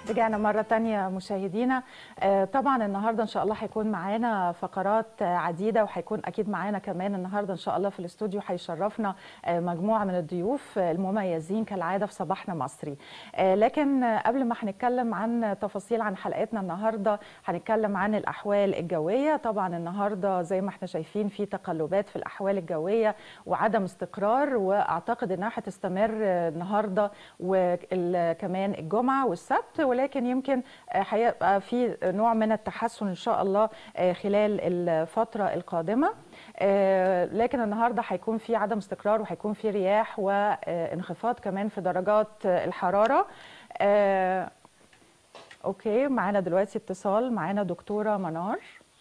رجعنا مرة تانية مشاهدينا آه، طبعا النهاردة إن شاء الله هيكون معانا فقرات آه، عديدة وهيكون أكيد معانا كمان النهاردة إن شاء الله في الاستوديو هيشرفنا آه، مجموعة من الضيوف آه، المميزين كالعادة في صباحنا مصري آه، لكن آه، قبل ما هنتكلم عن تفاصيل عن حلقتنا النهاردة هنتكلم عن الأحوال الجوية طبعا النهاردة زي ما احنا شايفين في تقلبات في الأحوال الجوية وعدم استقرار وأعتقد إنها هتستمر آه، النهاردة وكمان الجمعة والسبت ولكن يمكن آه، هيبقى في نوع من التحسن إن شاء الله آه، خلال الفترة القادمة آه، لكن النهارده هيكون في عدم استقرار وهيكون في رياح وانخفاض كمان في درجات آه، الحراره آه، اوكي معانا دلوقتي اتصال معانا دكتوره منار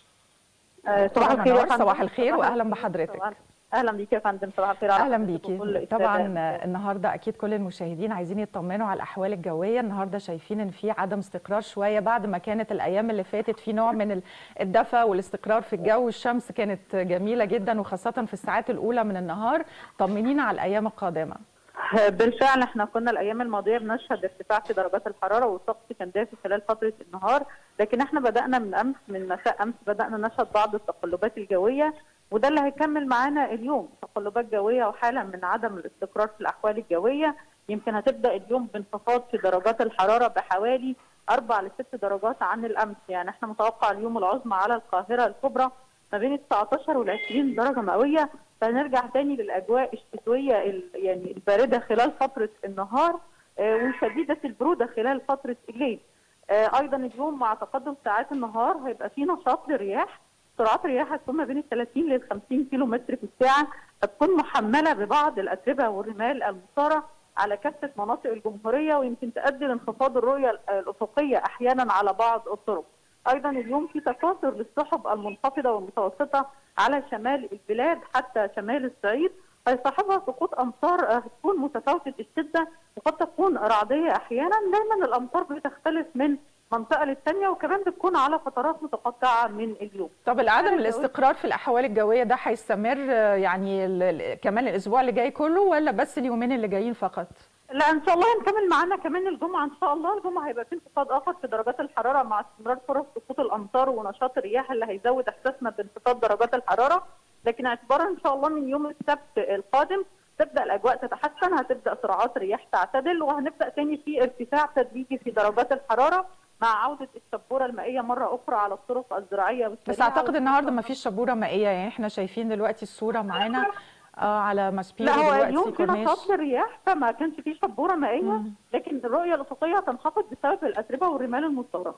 آه، صباح دكتورة الخير يا منار، فندم. صباح الخير صباح واهلا الخير. بحضرتك صباح- اهلا بيك يا فندم صباح الخير على اهلا حضرتك وكل بيكي السادة. طبعا آه، النهارده اكيد كل المشاهدين عايزين يطمنوا على الاحوال الجويه النهارده شايفين ان في عدم استقرار شويه بعد ما كانت الايام اللي فاتت في نوع من ال- الدفى والاستقرار في الجو الشمس كانت جميله جدا وخاصه في الساعات الاولى من النهار طمنينا على الايام القادمه آه، بالفعل احنا كنا الايام الماضيه بنشهد ارتفاع في درجات الحراره والطقس كان دافي خلال فتره النهار لكن احنا بدانا من امس من مساء امس بدانا نشهد بعض التقلبات الجويه وده اللي هيكمل معانا اليوم تقلبات جويه وحاله من عدم الاستقرار في الاحوال الجويه يمكن هتبدا اليوم بانخفاض في درجات الحراره بحوالي اربع لست درجات عن الامس يعني احنا متوقع اليوم العظمى على القاهره الكبرى ما بين ال 19 وال 20 درجه مئويه فنرجع تاني للاجواء الشتويه ال- يعني البارده خلال فتره النهار آه، وشديده البروده خلال فتره الليل. آه، ايضا اليوم مع تقدم ساعات النهار هيبقى في نشاط للرياح سرعات الرياح هتكون ما بين ال 30 لل 50 كيلو متر في الساعه هتكون محمله ببعض الاتربه والرمال المثاره على كافه مناطق الجمهوريه ويمكن تؤدي لانخفاض الرؤيه ال- الافقيه احيانا على بعض الطرق. ايضا اليوم في تكاثر للسحب المنخفضه والمتوسطه على شمال البلاد حتى شمال الصعيد هيصاحبها سقوط امطار آه، هتكون متفاوته الشده وقد تكون رعديه احيانا دايما الامطار بتختلف من منطقه للثانيه وكمان بتكون على فترات متقطعه من اليوم. طب العدم الجوية- الاستقرار في الاحوال الجويه ده هيستمر آه، يعني ال- ال- كمان الاسبوع اللي جاي كله ولا بس اليومين اللي جايين فقط لا ان شاء الله هنكمل معانا كمان الجمعه ان شاء الله الجمعه هيبقى في انخفاض اخر في درجات الحراره مع استمرار فرص سقوط الامطار ونشاط الرياح اللي هيزود احساسنا بانخفاض درجات الحراره لكن اعتبارا ان شاء الله من يوم السبت القادم تبدا الاجواء تتحسن هتبدا سرعات الرياح تعتدل وهنبدا تاني في ارتفاع تدريجي في درجات الحراره مع عوده الشبوره المائيه مره اخرى على الطرق الزراعيه بس والسريعة اعتقد النهارده ما فيش شبوره مائيه يعني احنا شايفين دلوقتي الصوره معانا آه على ماسبيرو لا هو دلوقتي اليوم في كورنيش. نشاط للرياح فما كانش فيه شبوره مائيه مم. لكن الرؤيه الافقيه هتنخفض بسبب الاتربه والرمال المستورده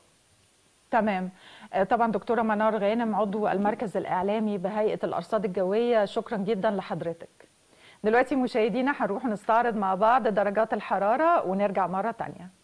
تمام آه، طبعا دكتوره منار غانم عضو المركز الاعلامي بهيئه الارصاد الجويه شكرا جدا لحضرتك دلوقتي مشاهدينا هنروح نستعرض مع بعض درجات الحراره ونرجع مره تانية